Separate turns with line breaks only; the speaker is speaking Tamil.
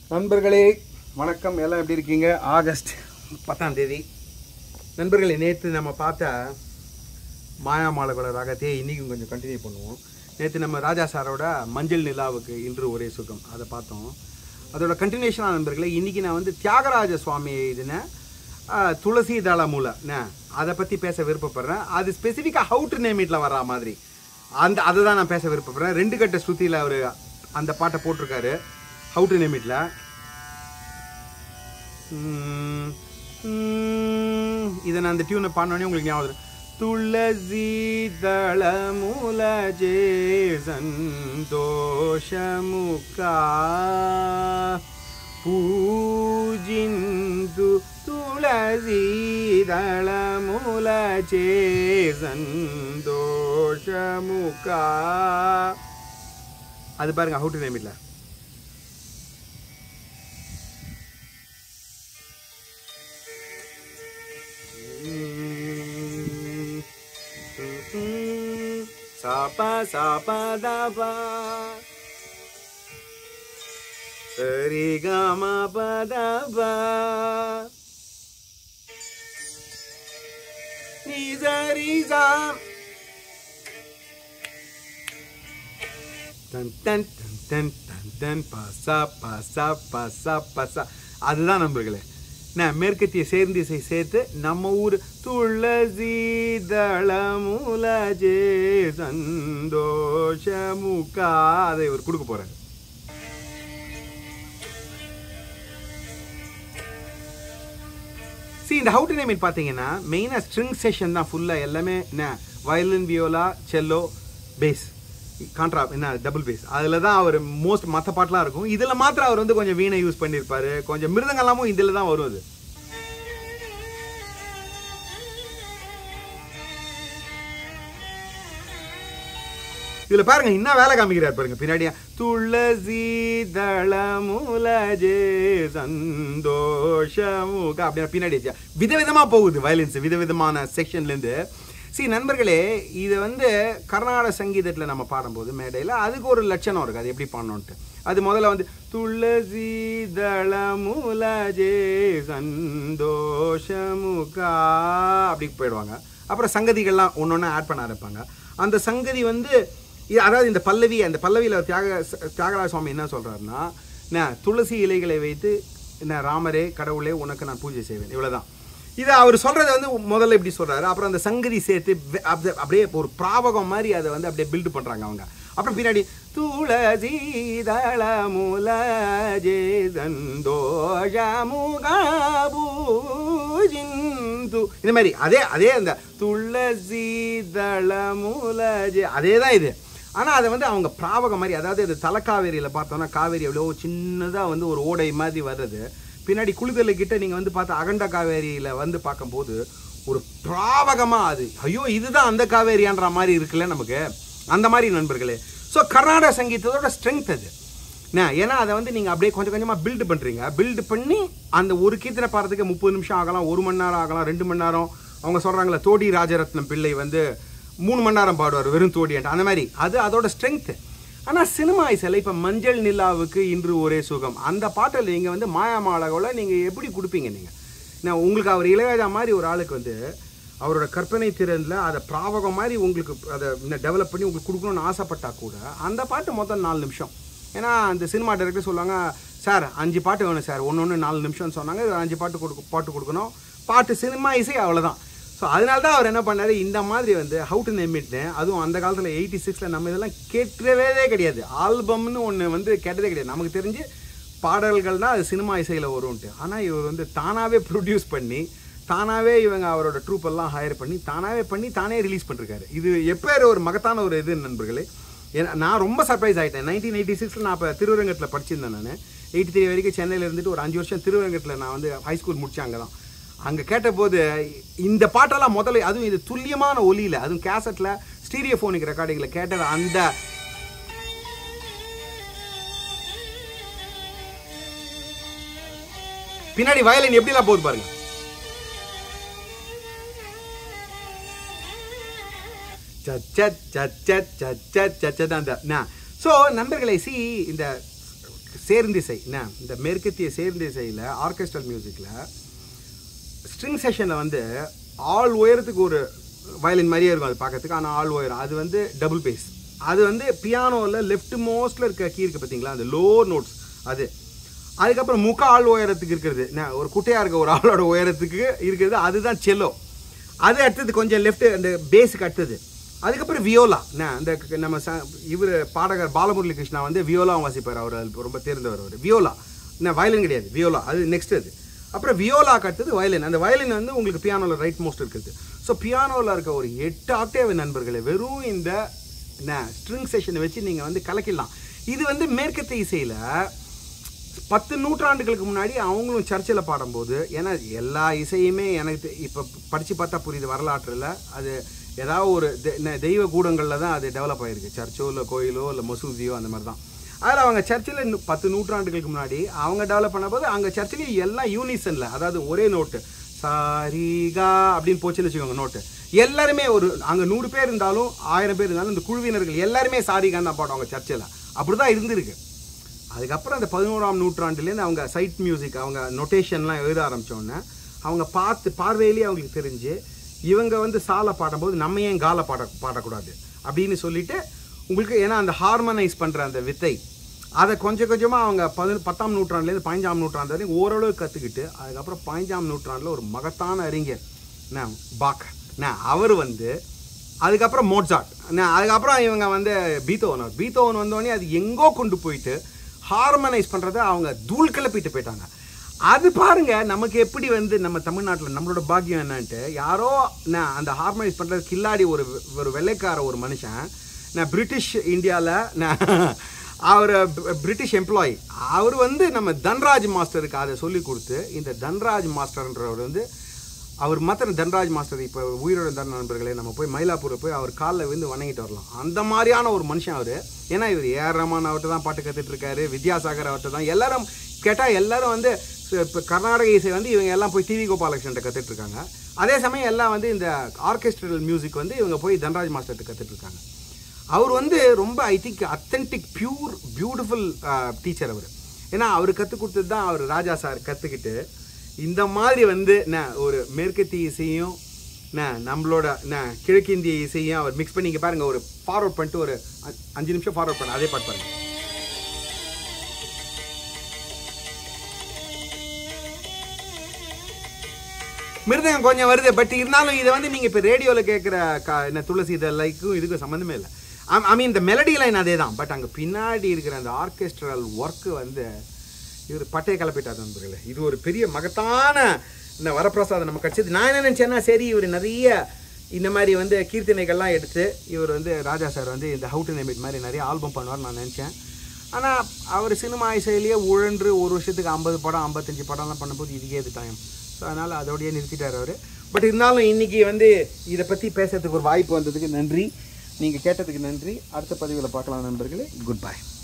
நண்பர்களே வணக்கம் எல்லாம் எப்படி இருக்கீங்க ஆகஸ்ட் பத்தாம் தேதி நண்பர்களே நேற்று நம்ம பார்த்த மாயாமாலகுல ராகத்தையே இன்றைக்கும் கொஞ்சம் கண்டினியூ பண்ணுவோம் நேற்று நம்ம ராஜா சாரோட மஞ்சள் நிலாவுக்கு இன்று ஒரே சுகம் அதை பார்த்தோம் அதோட கண்டினியூஷனாக நண்பர்களே இன்றைக்கி நான் வந்து தியாகராஜ சுவாமி எழுதின ஆஹ், துளசி தள மூல அதை பற்றி பேச விருப்பப்படுறேன் அது ஸ்பெசிஃபிக்காக ஹவு டு நேம் இட்ல வர்ற மாதிரி அந்த அதை தான் நான் பேச விருப்பப்படுறேன் ரெண்டு கட்ட ஸ்ருதியில் அவர் அந்த பாட்டை போட்டிருக்காரு ஹவு டு நேம் இட்ல இதை நான் அந்த டியூனை பாடினோடனே உங்களுக்கு ஞாபகம் வரும். துளசி தள மூல ஜே சந்தோஷமுகா పూజింతు తులసీదళముల సంతోషముకా அது பாருங்க ஹவு டு நேம் இல்ல சாப்பா சாப்பா தாபா சரி கம பதபா நீ சரி சாம் டன் டன் டன் டன் டன் டன் பசா பசா பசா பசா அதுதான் நண்பர்களே நான் மேற்கத்திய சேர்ந்து இசை சேர்த்து நம்ம ஊர் துளசி தளமுல ஜே சந்தோஷமுகா அதை இவர் கொடுக்க போறாரு சி இந்த ஹவு டு நேம் இட் பார்த்தீங்கன்னா மெயினாக ஸ்ட்ரிங் செஷன் தான் ஃபுல்லாக எல்லாமே என்ன violin viola cello bass contra என்ன டபுள் பேஸ் அதில் தான் அவர் மோஸ்ட் மற்ற பாட்டெலாம் இருக்கும் இதில் மாத்திரம் அவர் வந்து கொஞ்சம் வீணை யூஸ் பண்ணியிருப்பாரு கொஞ்சம் மிருதங்களாமும் இதில் தான் வரும் அது இதுல பாருங்க என்ன வேலை காமிக்கிறார் பாருங்க பின்னாடியா துளசி தளமுல ஜே சந்தோஷமுக அப்படின்னா பின்னாடி வச்சா. விதவிதமா போகுது வயலன்ஸ் விதவிதமான செக்ஷன்ல இருந்து சி நண்பர்களே இதை வந்து கர்நாடக சங்கீதத்தில் நம்ம பாடும்போது மேடையில் அதுக்கு ஒரு லட்சணம் இருக்குது அது எப்படி பாடணுன்ட்டு அது முதல்ல வந்து துளசி தளமுல ஜே சந்தோஷமுகா அப்படி போயிடுவாங்க அப்புறம் சங்கதிகள்லாம் ஒன்று ஒன்று ஆட் பண்ண ஆரம்பிப்பாங்க அந்த சங்கதி வந்து இது அதாவது இந்த பல்லவி அந்த பல்லவியில் தியாக தியாகராஜ சுவாமி என்ன சொல்கிறாருன்னா நான் துளசி இலைகளை வைத்து என்ன ராமரே கடவுளே உனக்கு நான் பூஜை செய்வேன் இவ்வளவுதான் இது அவர் சொல்றதை வந்து முதல்ல இப்படி சொல்றாரு அப்புறம் அந்த சங்கதி சேர்த்து வெ- அப்படி- அப்படியே ஒரு பிராபகம் மாதிரி அதை வந்து அப்படியே பில்டு பண்றாங்க அவங்க அப்புறம் பின்னாடி துளசி தள மூல ஜே பூஜிந்து இந்த மாதிரி அதே அதே அந்த துளசி தள மூல ஜே அதே தான் இது ஆனால் அதை வந்து அவங்க பிராவகம் மாதிரி அதாவது இது தலைக்காவேரியில் பார்த்தோன்னா காவேரி எவ்வளோ சின்னதாக வந்து ஒரு ஓடை மாதிரி வர்றது பின்னாடி குளிதலை கிட்ட நீங்கள் வந்து பார்த்தா அகண்ட காவேரியில் வந்து பார்க்கும்போது ஒரு பிராவகமாக அது ஐயோ இதுதான் அந்த காவேரியான்ற மாதிரி இருக்குல்ல நமக்கு அந்த மாதிரி நண்பர்களே ஸோ கர்நாடக சங்கீதத்தோட ஸ்ட்ரென்த் அது என்ன ஏன்னா அதை வந்து நீங்கள் அப்படியே கொஞ்சம் கொஞ்சமாக பில்டு பண்ணுறீங்க பில்டு பண்ணி அந்த ஒரு கீர்த்தனை பாடுறதுக்கு முப்பது நிமிஷம் ஆகலாம் ஒரு மணி நேரம் ஆகலாம் ரெண்டு மணி நேரம் அவங்க சொல்கிறாங்களே தோடி ராஜரத்னம் பிள்ளை வந்து மூணு மணி நேரம் பாடுவார் வெறும் தோடின்ட்டு அந்த மாதிரி அது அதோட ஸ்ட்ரென்த்து ஆனால் சினிமா இசையில் இப்போ மஞ்சள் நிலாவுக்கு இன்று ஒரே சுகம் அந்த பாட்டில் நீங்கள் வந்து மாயாமாலகோல நீங்கள் எப்படி கொடுப்பீங்க நீங்கள் நான் உங்களுக்கு அவர் இளையராஜா மாதிரி ஒரு ஆளுக்கு வந்து அவரோட கற்பனை திறனில் அதை பிராவகம் மாதிரி உங்களுக்கு அதை டெவலப் பண்ணி உங்களுக்கு கொடுக்கணும்னு ஆசைப்பட்டா கூட அந்த பாட்டு மொத்தம் நாலு நிமிஷம் ஏன்னா அந்த சினிமா டைரக்டர் சொல்லுவாங்க சார் அஞ்சு பாட்டு வேணும் சார் ஒன்று ஒன்று நாலு நிமிஷம்னு சொன்னாங்க இது அஞ்சு பாட்டு கொடுக்க பாட்டு கொடுக்கணும் பாட்டு சினிமா இசை அவ்வளோதான் ஸோ அதனால தான் அவர் என்ன பண்ணாரு இந்த மாதிரி வந்து ஹவு டு நேம் இட்னு அதுவும் அந்த காலத்தில் எயிட்டி சிக்ஸில் நம்ம இதெல்லாம் கேட்கவே கிடையாது ஆல்பம்னு ஒன்று வந்து கேட்டதே கிடையாது நமக்கு தெரிஞ்சு பாடல்கள்னா அது சினிமா இசையில் வரும்ன்ட்டு ஆனால் இவர் வந்து தானாகவே ப்ரொடியூஸ் பண்ணி தானாகவே இவங்க அவரோட ட்ரூப் எல்லாம் ஹையர் பண்ணி தானாகவே பண்ணி தானே ரிலீஸ் பண்ணிருக்காரு இது எப்பேர் ஒரு மகத்தான ஒரு இது நண்பர்களே ஏன்னா நான் ரொம்ப சர்ப்ரைஸ் ஆகிட்டேன் நைன்டீன் எயிட்டி சிக்ஸில் நான் இப்போ திருவரங்கத்தில் படிச்சிருந்தேன் நான் எயிட்டி த்ரீ வரைக்கும் சென்னையில் இருந்துட்டு ஒரு அஞ்சு வருஷம் திருவரங்கத்தில் நான் வந்து ஹை ஸ்கூல் முடிச்சேன் அங்கே தான் அங்கே கேட்டபோது இந்த பாட்டெல்லாம் முதல்ல அதுவும் இது துல்லியமான ஒலியில் அதுவும் கேசட்டில் ஸ்டீரியோஃபோனிக் ரெக்கார்டிங்கில் கேட்டது அந்த பின்னாடி வயலின் எப்படிலாம் போகுது பாருங்க சச்ச சச்ச சச்ச சச்ச தான் அந்த ஸோ நண்பர்களை சி இந்த சேர்ந்திசை என்ன இந்த மேற்கத்திய சேர்ந்திசையில் ஆர்கெஸ்ட்ரல் மியூசிக்கில் ஸ்ட்ரிங் செஷனில் வந்து ஆல் உயரத்துக்கு ஒரு வயலின் மாதிரியே இருக்கும் அது பார்க்கறதுக்கு ஆனால் ஆல் உயரம் அது வந்து டபுள் பேஸ் அது வந்து பியானோவில் லெஃப்ட் மோஸ்ட்டில் இருக்க கீ இருக்குது பார்த்தீங்களா அந்த லோ நோட்ஸ் அது அதுக்கப்புறம் முக்க ஆள் உயரத்துக்கு இருக்கிறது என்ன ஒரு குட்டையாக இருக்க ஒரு ஆளோட உயரத்துக்கு இருக்கிறது அதுதான் செல்லோ அது அடுத்தது கொஞ்சம் லெஃப்ட் அந்த பேஸுக்கு அடுத்தது அதுக்கப்புறம் வியோலா என்ன இந்த க- நம்ம ச இவர் பாடகர் பாலமுரளி கிருஷ்ணா வந்து வியோலாவும் வாசிப்பார் அவர் அதுல ரொம்ப தேர்ந்தவர் அவர் வியோலா என்ன வயலின் கிடையாது வியோலா அது நெக்ஸ்ட் அது அப்புறம் வியோலாக்கு அடுத்தது வயலின் அந்த வயலின் வந்து உங்களுக்கு பியானோவில் ரைட் மோஸ்ட் இருக்குது ஸோ பியானோவில் இருக்க ஒரு எட்டு ஆக்டேவ் நண்பர்களே வெறும் இந்த என்ன ஸ்ட்ரிங் செஷனை வச்சு நீங்கள் வந்து கலக்கிடலாம் இது வந்து மேற்கத்திய இசையில் பத்து நூற்றாண்டுகளுக்கு முன்னாடி அவங்களும் சர்ச்சில் பாடும்போது ஏன்னா எல்லா இசையுமே எனக்கு தெ- இப்போ படித்து பார்த்தா புரியுது வரலாற்றில் அது ஏதாவது ஒரு தெ- என்ன தெய்வ கூடங்களில் தான் அது டெவலப் ஆகிருக்கு சர்ச்சோ இல்லை கோயிலோ இல்லை மசூதியோ அந்த மாதிரி தான் அதில் அவங்க சர்ச்சில் இன்னும் பத்து நூற்றாண்டுகளுக்கு முன்னாடி அவங்க டெவலப் பண்ணும்போது அங்கே சர்ச்சிலையும் எல்லாம் யூனிசனில் அதாவது ஒரே நோட்டு சாரிகா அப்படின்னு போச்சுன்னு வச்சுக்கோங்க நோட்டு எல்லாருமே ஒரு அங்கே நூறு பேர் இருந்தாலும் ஆயிரம் பேர் இருந்தாலும் இந்த குழுவினர்கள் எல்லாருமே சாரிகான்னு தான் பாடுவாங்க சர்ச்சில் அப்படி தான் இருந்திருக்கு அதுக்கப்புறம் அந்த பதினோராம் நூற்றாண்டுலேருந்து அவங்க சைட் மியூசிக் அவங்க நொட்டேஷன்லாம் எழுத ஆரம்பிச்சோன்னே அவங்க பார்த்து பார்வையிலேயே அவங்களுக்கு தெரிஞ்சு இவங்க வந்து சாலை பாடும்போது நம்ம ஏன் காலை பாட பாடக்கூடாது அப்படின்னு சொல்லிட்டு உங்களுக்கு ஏன்னா அந்த ஹார்மனைஸ் பண்ணுற அந்த வித்தை அதை கொஞ்சம் கொஞ்சமாக அவங்க பதி பத்தாம் நூற்றாண்டுலேருந்து பதினஞ்சாம் நூற்றாண்டு வரைக்கும் ஓரளவு கற்றுக்கிட்டு அதுக்கப்புறம் பதினஞ்சாம் நூற்றாண்டில் ஒரு மகத்தான அறிஞர் என்ன பாக் என்ன அவர் வந்து அதுக்கப்புறம் மோட்சாட் என்ன அதுக்கப்புறம் இவங்க வந்து பீத்தோவன் பீத்தோவன் வந்தோடனே அது எங்கோ கொண்டு போயிட்டு ஹார்மனைஸ் பண்ணுறதை அவங்க தூள் கிளப்பிட்டு போயிட்டாங்க அது பாருங்க நமக்கு எப்படி வந்து நம்ம தமிழ்நாட்டில் நம்மளோட பாக்கியம் என்னன்ட்டு யாரோ நான் அந்த ஹார்மனைஸ் பண்ணுறது கில்லாடி ஒரு ஒரு வெள்ளைக்கார ஒரு மனுஷன் நான் பிரிட்டிஷ் இந்தியாவில் நான் அவர் பிரிட்டிஷ் எம்ப்ளாயி அவர் வந்து நம்ம தன்ராஜ் மாஸ்டருக்கு அதை சொல்லி கொடுத்து இந்த தன்ராஜ் மாஸ்டர்ன்றவர் வந்து அவர் மாத்திரம் தன்ராஜ் மாஸ்டர் இப்போ உயிரோட தன் நண்பர்களே நம்ம போய் மயிலாப்பூரில் போய் அவர் காலில் விழுந்து வணங்கிட்டு வரலாம் அந்த மாதிரியான ஒரு மனுஷன் அவர் ஏன்னா இவர் ஏஆர் ரஹ்மான் அவர்கிட்ட தான் பாட்டு கற்றுட்டு இருக்காரு வித்யாசாகர் அவர்கிட்ட தான் எல்லாரும் கேட்டால் எல்லாரும் வந்து இப்போ கர்நாடக இசை வந்து இவங்க எல்லாம் போய் டிவி கோபாலகிருஷ்ணன் கற்றுட்டு இருக்காங்க அதே சமயம் எல்லாம் வந்து இந்த ஆர்கெஸ்ட்ரல் மியூசிக் வந்து இவங்க போய் தன்ராஜ் மாஸ்டர்கிட்ட கற்றுட்டு இருக்காங்க அவர் வந்து ரொம்ப I think authentic pure beautiful teacher அவர் ஏன்னா அவர் கற்றுக் கொடுத்தது தான் அவர் ராஜா சார் கற்றுக்கிட்டு இந்த மாதிரி வந்து என்ன ஒரு மேற்கத்திய இசையும் என்ன நம்மளோட என்ன கிழக்கிந்திய இசையும் அவர் மிக்ஸ் பண்ணி இங்கே பாருங்க ஒரு ஃபார்வர்ட் பண்ணிட்டு ஒரு அ- அஞ்சு நிமிஷம் ஃபார்வர்ட் பண்ண அதே பாட்டு பாருங்க மிருதங்கம் கொஞ்சம் வருது பட் இருந்தாலும் இதை வந்து நீங்கள் இப்போ ரேடியோவில் கேட்குற க என்ன துளசி லைக்கும் இதுக்கும் சம்மந்தமே இல்லை ஐ மீன் இந்த மெலடி லைன் அதே தான் பட் அங்கே பின்னாடி இருக்கிற அந்த ஆர்கெஸ்ட்ரல் ஒர்க்கு வந்து இவர் பட்டையை கிளப்பிட்டார் நண்பர்களே இது ஒரு பெரிய மகத்தான இந்த வரப்பிரசாதம் நம்ம கிடச்சது நான் என்ன நினச்சேன்னா சரி இவர் நிறைய இந்த மாதிரி வந்து கீர்த்தனைகள்லாம் எடுத்து இவர் வந்து ராஜா சார் வந்து இந்த ஹவு டு நேம் இட் மாதிரி நிறைய ஆல்பம் பண்ணுவார் நான் நினச்சேன் ஆனால் அவர் சினிமா இசையிலேயே உழன்று ஒரு வருஷத்துக்கு ஐம்பது படம் ஐம்பத்தஞ்சு படம்லாம் பண்ணும்போது இதுக்கே இது டைம் ஸோ அதனால் அதோடய நிறுத்திட்டார் அவர் பட் இருந்தாலும் இன்றைக்கி வந்து இதை பற்றி பேசுறதுக்கு ஒரு வாய்ப்பு வந்ததுக்கு நன்றி நீங்கள் கேட்டதுக்கு நன்றி அடுத்த பதிவில் பார்க்கலாம் நண்பர்களே குட் பை